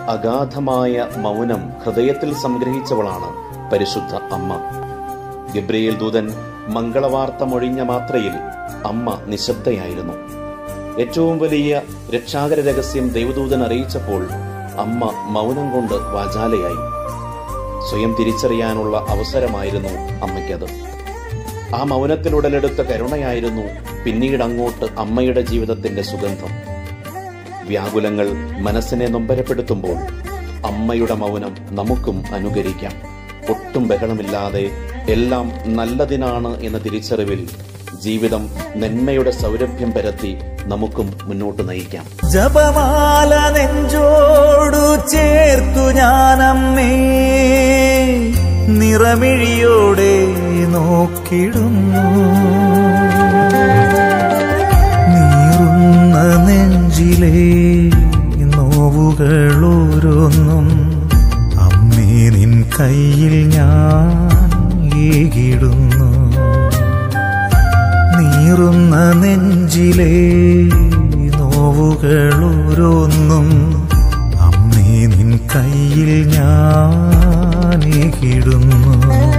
അഗാധമായ മൗനം ഹൃദയത്തിൽ സംഗ്രഹിച്ചവളാണ് പരിശുദ്ധ അമ്മ ഗബ്രിയേൽ ദൂതൻ മംഗളവാർത്ത മൊഴിഞ്ഞ മാത്രയിൽ അമ്മ നിശബ്ദയായിരുന്നു ഏറ്റവും വലിയ രക്ഷാകര രഹസ്യം ദൈവദൂതൻ അറിയിച്ചപ്പോൾ അമ്മ മൗനം കൊണ്ട് വാചാലയായി സ്വയം തിരിച്ചറിയാനുള്ള അവസരമായിരുന്നു അമ്മയ്ക്കത് ആ മൗനത്തിലുടലെടുത്ത കരുണയായിരുന്നു പിന്നീട് അങ്ങോട്ട് അമ്മയുടെ ജീവിതത്തിന്റെ സുഗന്ധം വ്യാകുലങ്ങൾ മനസ്സിനെ നൊമ്പരപ്പെടുത്തുമ്പോൾ അമ്മയുടെ മൗനം നമുക്കും അനുകരിക്കാം ഒട്ടും ബഹളമില്ലാതെ എല്ലാം നല്ലതിനാണ് എന്ന തിരിച്ചറിവിൽ ജീവിതം നന്മയുടെ സൗരഭ്യം പരത്തി നമുക്കും മുന്നോട്ട് നയിക്കാം ജപമാല നെഞ്ചോടു ചേർത്തു ഞാനമ്മേ നിറമിഴിയോടെ നോക്കിടുന്നു നീറുന്ന നെഞ്ചിലെ നോവുകൾ ഓരോന്നും അമ്മേ നിൻ കയ്യിൽ ഞാൻ ഏകിടുന്നു നീറുന്ന നെഞ്ചിലെ നോവുകൾ ഓരോന്നും അമ്മേ നിൻ കയ്യിൽ ഞാനേകിടുന്നു